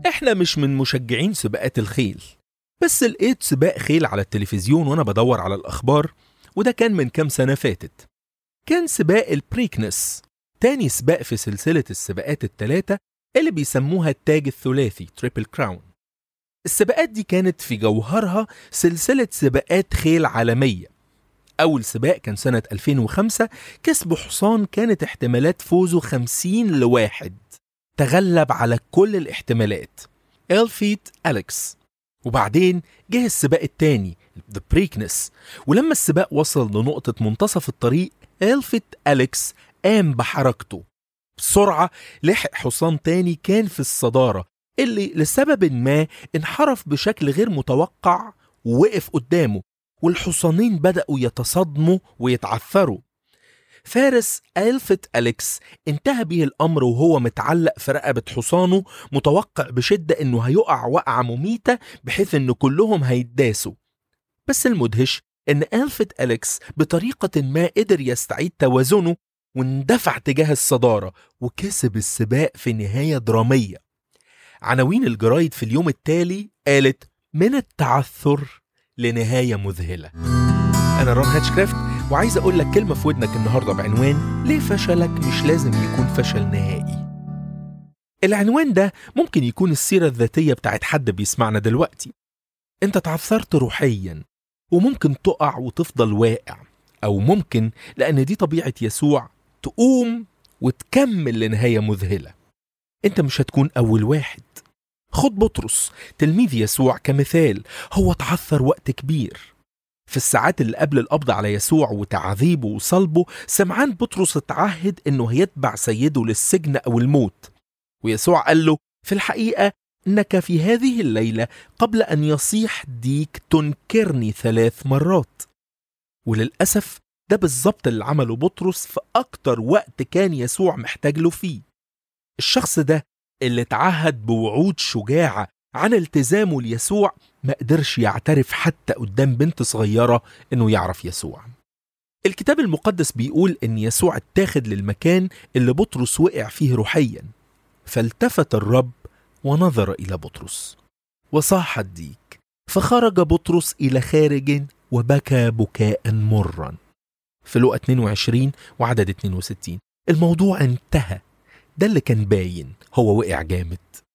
احنا مش من مشجعين سباقات الخيل بس لقيت سباق خيل على التلفزيون وانا بدور على الاخبار وده كان من كام سنة فاتت كان سباق البريكنس تاني سباق في سلسلة السباقات التلاتة اللي بيسموها التاج الثلاثي تريبل كراون السباقات دي كانت في جوهرها سلسلة سباقات خيل عالمية أول سباق كان سنة 2005 كسب حصان كانت احتمالات فوزه 50 لواحد تغلب على كل الاحتمالات إلفيت أليكس وبعدين جه السباق التاني ذا بريكنس ولما السباق وصل لنقطة منتصف الطريق إلفيت أليكس قام بحركته بسرعة لحق حصان تاني كان في الصدارة اللي لسبب ما انحرف بشكل غير متوقع ووقف قدامه والحصانين بدأوا يتصادموا ويتعثروا فارس ألفت أليكس انتهى به الأمر وهو متعلق في رقبة حصانه متوقع بشدة إنه هيقع وقعة مميتة بحيث إن كلهم هيتداسوا بس المدهش إن ألفت أليكس بطريقة ما قدر يستعيد توازنه واندفع تجاه الصدارة وكسب السباق في نهاية درامية عناوين الجرايد في اليوم التالي قالت من التعثر لنهاية مذهلة أنا رون هاتشكرافت وعايز أقول لك كلمة في ودنك النهاردة بعنوان ليه فشلك مش لازم يكون فشل نهائي العنوان ده ممكن يكون السيرة الذاتية بتاعت حد بيسمعنا دلوقتي انت تعثرت روحيا وممكن تقع وتفضل واقع أو ممكن لأن دي طبيعة يسوع تقوم وتكمل لنهاية مذهلة انت مش هتكون أول واحد خد بطرس تلميذ يسوع كمثال هو تعثر وقت كبير في الساعات اللي قبل القبض على يسوع وتعذيبه وصلبه سمعان بطرس اتعهد انه هيتبع سيده للسجن او الموت ويسوع قال له في الحقيقة انك في هذه الليلة قبل ان يصيح ديك تنكرني ثلاث مرات وللأسف ده بالظبط اللي عمله بطرس في أكتر وقت كان يسوع محتاج له فيه الشخص ده اللي اتعهد بوعود شجاعة عن التزامه ليسوع ما قدرش يعترف حتى قدام بنت صغيرة انه يعرف يسوع الكتاب المقدس بيقول ان يسوع اتاخد للمكان اللي بطرس وقع فيه روحيا فالتفت الرب ونظر الى بطرس وصاح الديك فخرج بطرس الى خارج وبكى بكاء مرا في لقى 22 وعدد 62 الموضوع انتهى ده اللي كان باين هو وقع جامد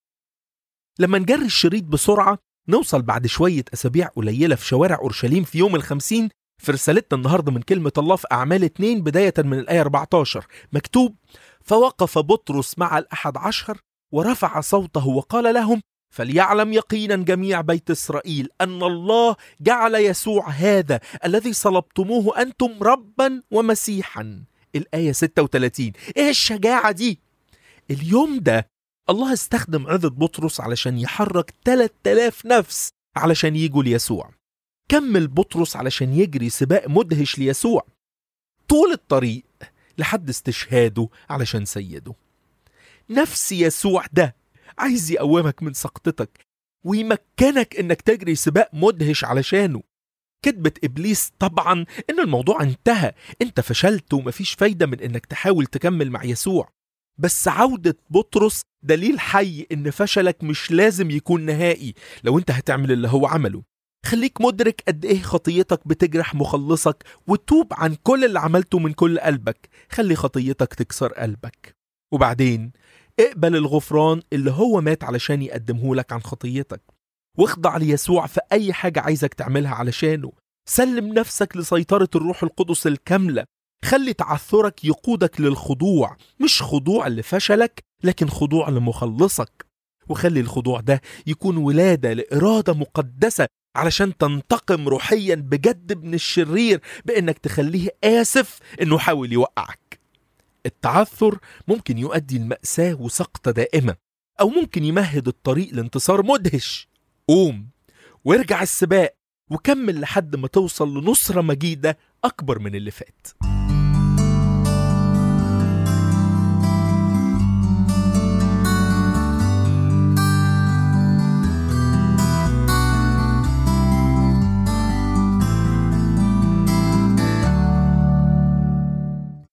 لما نجري الشريط بسرعة نوصل بعد شوية أسابيع قليلة في شوارع أورشليم في يوم الخمسين في رسالتنا النهاردة من كلمة الله في أعمال اتنين بداية من الآية 14 مكتوب فوقف بطرس مع الأحد عشر ورفع صوته وقال لهم فليعلم يقينا جميع بيت إسرائيل أن الله جعل يسوع هذا الذي صلبتموه أنتم ربا ومسيحا الآية 36 إيه الشجاعة دي؟ اليوم ده الله استخدم عظة بطرس علشان يحرك 3000 نفس علشان يجوا ليسوع كمل بطرس علشان يجري سباق مدهش ليسوع طول الطريق لحد استشهاده علشان سيده نفس يسوع ده عايز يقومك من سقطتك ويمكنك انك تجري سباق مدهش علشانه كذبة إبليس طبعا إن الموضوع انتهى أنت فشلت ومفيش فايدة من إنك تحاول تكمل مع يسوع بس عودة بطرس دليل حي إن فشلك مش لازم يكون نهائي لو أنت هتعمل اللي هو عمله خليك مدرك قد إيه خطيتك بتجرح مخلصك وتوب عن كل اللي عملته من كل قلبك خلي خطيتك تكسر قلبك وبعدين اقبل الغفران اللي هو مات علشان يقدمه لك عن خطيتك واخضع ليسوع في أي حاجة عايزك تعملها علشانه سلم نفسك لسيطرة الروح القدس الكاملة خلي تعثرك يقودك للخضوع مش خضوع لفشلك لكن خضوع لمخلصك وخلي الخضوع ده يكون ولادة لإرادة مقدسة علشان تنتقم روحيا بجد من الشرير بإنك تخليه آسف إنه حاول يوقعك التعثر ممكن يؤدي لمأساة وسقطة دائمة أو ممكن يمهد الطريق لانتصار مدهش قوم وارجع السباق وكمل لحد ما توصل لنصرة مجيدة أكبر من اللي فات